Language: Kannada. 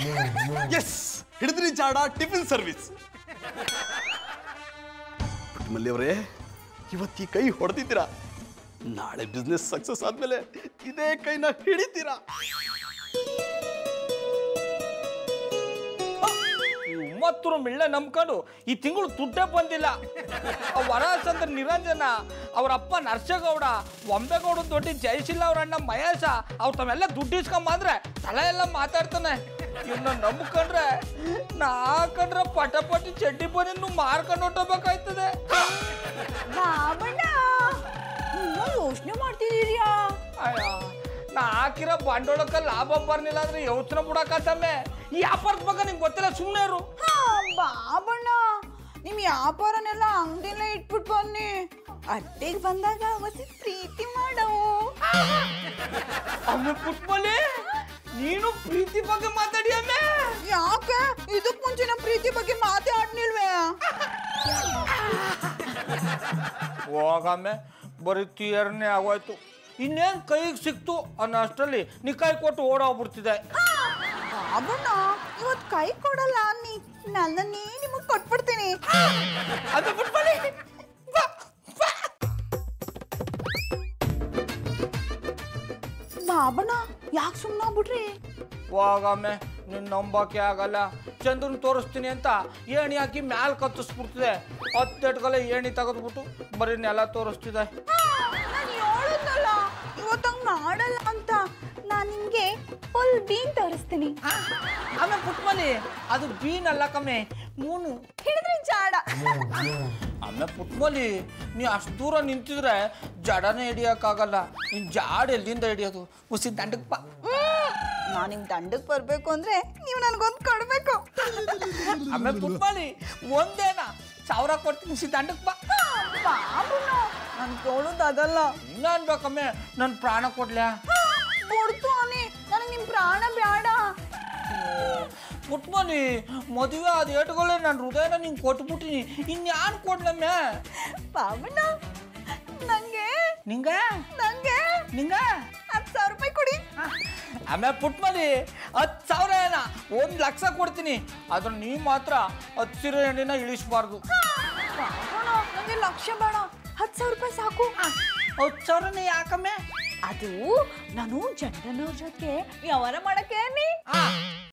ಎಸ್ ಹಿಡಿದ್ರಿ ಜಾಡ ಟಿಫಿನ್ ಸರ್ವಿಸ್ ಪುಟ್ಟಮಲ್ಲಿ ಅವರೇ ಇವತ್ತು ಈ ಕೈ ಹೊಡೆದಿದ್ದೀರಾ ನಾಳೆ ಬಿಸ್ನೆಸ್ ಸಕ್ಸಸ್ ಆದ್ಮೇಲೆ ಇದೇ ಕೈನ ಹಿಡಿತೀರಾ ಮೂವತ್ತರು ಮಿಳ್ಳೆ ನಂಬ್ಕೊಂಡು ಈ ತಿಂಗಳು ದುಡ್ಡೇ ಬಂದಿಲ್ಲ ಆ ವರಸಂದ್ರ ನಿರಂಜನ ಅವ್ರ ಅಪ್ಪ ನರ್ಸೇಗೌಡ ಒಂಬೇಗೌಡ ದೊಡ್ಡ ಜಯಶೀಲ ಅವ್ರ ಅಣ್ಣ ಮಹೇಶ ಅವ್ರು ತಮ್ಮೆಲ್ಲ ದುಡ್ಡು ಇಸ್ಕೊಂಬಂದ್ರೆ ತಲೆ ಎಲ್ಲ ಮಾತಾಡ್ತಾನೆ ಇವನ್ನ ನಂಬ್ಕೊಂಡ್ರೆ ನಾ ಹಾಕೊಂಡ್ರೆ ಪಟ ಪಟಿ ಚಡ್ಡಿ ಬನ್ನಿ ಮಾರ್ಕೊಂಡು ಹೊಟ್ಟೋಗ್ಬೇಕಾಯ್ತದೆ ಬಾಬಣ್ಣ ಇನ್ನೂ ಯೋಚನೆ ಮಾಡ್ತಿದ್ದೀರಿಯಾ ಅಯ್ಯ ನಾ ಹಾಕಿರೋ ಬಂಡವಾಳಕ್ಕೆ ಲಾಭ ಬರ್ಲಿಲ್ಲ ಅಂದ್ರೆ ಯೋಚನೆ ಬಿಡಕತ್ತಮ್ಮೆ ಈ ವ್ಯಾಪಾರದ ಬಗ್ಗೆ ನಿಂಗೆ ಗೊತ್ತಿಲ್ಲ ಸುಮ್ಮನೆ ಇರು ಹಾ, ಬಾಬಣ್ಣ ನಿಮ್ ವ್ಯಾಪಾರನೆಲ್ಲ ಅಂಗಡಿಲೇ ಇಟ್ಬಿಟ್ಟು ಬನ್ನಿ ಅಡ್ಡಿಗೆ ಬಂದಾಗ ಹೊಸ ಪ್ರೀತಿ ಮಾಡವು ಅಮ್ಮೆ ಪುಟ್ಮಲಿ ನೀನು ಪ್ರೀತಿ ಬಗ್ಗೆ ಮಾತಾಡಿ ಅಮ್ಮೆ ಯಾಕೆ ಇದಕ್ ಮುಂಚೆ ನಮ್ಮ ಪ್ರೀತಿ ಬಗ್ಗೆ ಮಾತಾಡ್ನಿಲ್ವೇ ಹೋಗಮ್ಮೆ ಬರೀ ತೀರ್ನೆ ಆಗೋಯ್ತು ಇನ್ನೇನು ಕೈಗೆ ಸಿಕ್ತು ಅನ್ನೋ ಅಷ್ಟರಲ್ಲಿ ನೀ ಕೈ ಕೊಟ್ಟು ಓಡೋಗ್ಬಿಡ್ತಿದೆ ಬಾಬಣ್ಣ ಇವತ್ ಕೈ ಕೊಡಲ್ಲ ಅನ್ನಿ ನನ್ನನ್ನೇ ನಿಮಗ್ ಕೊಟ್ಬಿಡ್ತೀನಿ ಅದು ಪುಟ್ಮಲಿ ಬಾ, ಬಾ. ಬಾಬಣ್ಣ ಯಾಕೆ ಸುಮ್ಮನಾಗ್ಬಿಟ್ರಿ ಹೋಗಮ್ಮೆ ನಿನ್ನ ನಂಬಕ್ಕೆ ಆಗಲ್ಲ ಚಂದ್ರನ್ ತೋರಿಸ್ತೀನಿ ಅಂತ ಏಣಿ ಹಾಕಿ ಮ್ಯಾಲ್ ಕತ್ತಿಸ್ಬಿಡ್ತಿದೆ ಹತ್ತೆಟ್ಗಲ್ಲ ಏಣಿ ತೆಗೆದ್ಬಿಟ್ಟು ಬರೀ ನೆಲ ತೋರಿಸ್ತಿದೆ ನಾನು ಹೇಳೋದಲ್ಲ ಇವತ್ತಂಗ್ ಮಾಡಲ್ಲ ಅಂತ ನಾನು ನಿಮ್ಗೆ ಫುಲ್ ಬೀನ್ ತೋರಿಸ್ತೀನಿ ಆಮೇಲೆ ಪುಟ್ಮಲಿ ಅದು ಬೀನ್ ಅಲ್ಲ ಕಮ್ಮೆ ಮೂನು ಹಿಡಿದ್ರೆ ಜಾಡ ಆಮೇಲೆ ಪುಟ್ಮಲಿ ನೀ ಅಷ್ಟು ದೂರ ನಿಂತಿದ್ರೆ ಜಡನೇ ಹಿಡಿಯೋಕ್ಕಾಗಲ್ಲ ನೀನು ಜಾಡ ಎಲ್ಲಿಂದ ಹಿಡಿಯೋದು ಹುಸಿ ದಂಡಕ್ಕೆ ಬಾ ನಾನು ನಿಮ್ ದಂಡಕ್ಕೆ ಬರ್ಬೇಕು ಅಂದ್ರೆ ನೀವು ನನಗೊಂದು ಕೊಡ್ಬೇಕು ಆಮೇಲೆ ಪುಟ್ಮಲಿ ಒಂದೇನ ಸಾವಿರ ಕೊಡ್ತೀನಿ ಹುಸಿ ದಂಡಕ್ಕೆ ಬಾ ಬಾಬಣ್ಣ ನಾನು ಕೇಳೋದು ಅದಲ್ಲ ಇನ್ನ ಅನ್ಬೇಕಮ್ಮೆ ನನ್ನ ಪ್ರಾಣ ಕೊಡ್ಲ್ಯಾ ಕೊಡ್ತು ಅನಿ ನನಗೆ ನಿಮ್ ಪ್ರಾಣ ಬೇಡ ಪುಟ್ಮಲಿ ಮದುವೆ ಅದು ಏಟ್ಗೊಳ್ಳೆ ನನ್ನ ಹೃದಯನ ನಿಂಗೆ ಕೊಟ್ಬಿಟ್ಟಿನಿ ಇನ್ಯಾನ್ ಕೊಡ್ಲಮ್ಮೆ ಬಾಬಣ್ಣ ನಂಗೆ ನಿಂಗ ನಂಗೆ ನಿಂಗ ಹತ್ತು ಸಾವಿರ ರೂಪಾಯಿ ಕೊಡಿ ಆಮೇಲೆ ಪುಟ್ಮಲಿ ಹತ್ತು ಸಾವಿರ ಏನ ಒಂದು ಲಕ್ಷ ಕೊಡ್ತೀನಿ ಆದ್ರೆ ನೀವು ಮಾತ್ರ ಹತ್ತು ಸೀರೆ ಎಣ್ಣೆನ ಇಳಿಸ್ಬಾರ್ದು ಬಾಬಣ್ಣ ನಂಗೆ ಲಕ್ಷ ಬೇಡ ಹತ್ತು ಸಾವಿರ ರೂಪಾಯಿ ಸಾಕು ಹತ್ತು ಸಾವಿರನೇ ಯಾಕಮ್ಮೆ ಅದು ನಾನು ಜನರನ್ನವ್ರ ಜೊತೆ ವ್ಯವಹಾರ ಮಾಡಕ್ಕೆ ಅನ್ನಿ ಆ,